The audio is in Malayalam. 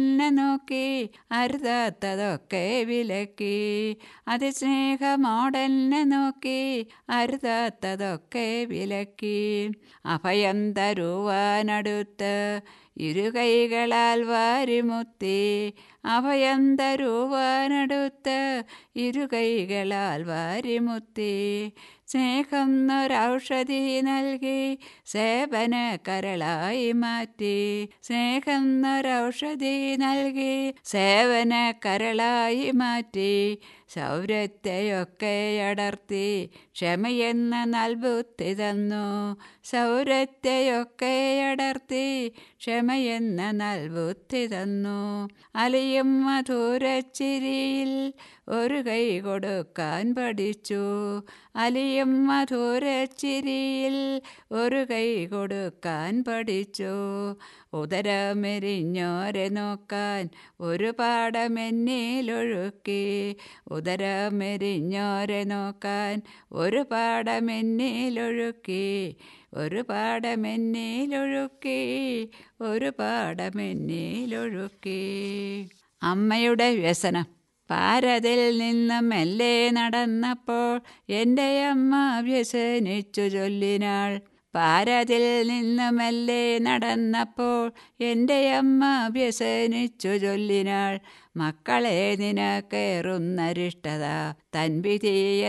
എന്നെ നോക്കി അരുതാത്തതൊക്കെ വിലക്കി അതിസ്നേഹമോടെന്നെ നോക്കി അരുതാത്തതൊക്കെ വിലക്കി അഭയം തരുവാനടുത്ത് ഇരുകൈകളാൽ വാരിമുത്തി അഭയം തരുവാനടുത്ത് ഇരുകൈകളാൽ വാരിമുത്തി സ്നേഹം ഒരൗഷധി നൽകി സേവന കരളായി മാറ്റി സ്നേഹം ഒരൗഷധി നൽകി സേവന കരളായി മാറ്റി സൗരത്തെയൊക്കെ അടർത്തി ക്ഷമയെന്ന നൽബുദ്ധി തന്നു സൗരത്തെയൊക്കെ അടർത്തി ക്ഷമയെന്ന നൽബുദ്ധി തന്നു അലിയും മധുരച്ചിരിയിൽ ഒരു കൈ കൊടുക്കാൻ പഠിച്ചു അലിയും മധുരച്ചിരിയിൽ ഒരു കൈ കൊടുക്കാൻ പഠിച്ചു ഉദരമെരിഞ്ഞോരെ നോക്കാൻ ഒരു പാടമെന്നിലൊഴുക്കി ഉദരമെരിഞ്ഞോരെ നോക്കാൻ ഒരു പാടമെന്നിലൊഴുക്കി ഒരു പാടമെന്നിലൊഴുക്കി ഒരു പാടമെന്നിലൊഴുക്കി അമ്മയുടെ വ്യസനം പാരതിൽ നിന്ന് മെല്ലെ നടന്നപ്പോൾ എൻ്റെ അമ്മ വ്യസനിച്ചു ചൊല്ലിനാൾ പാരതിൽ നിന്ന് മെല്ലെ നടന്നപ്പോൾ എൻ്റെ അമ്മ വ്യസനിച്ചു ചൊല്ലിനാൾ മക്കളെ നിനക്കേറുന്നരിഷ്ടത തൻവിധിയെ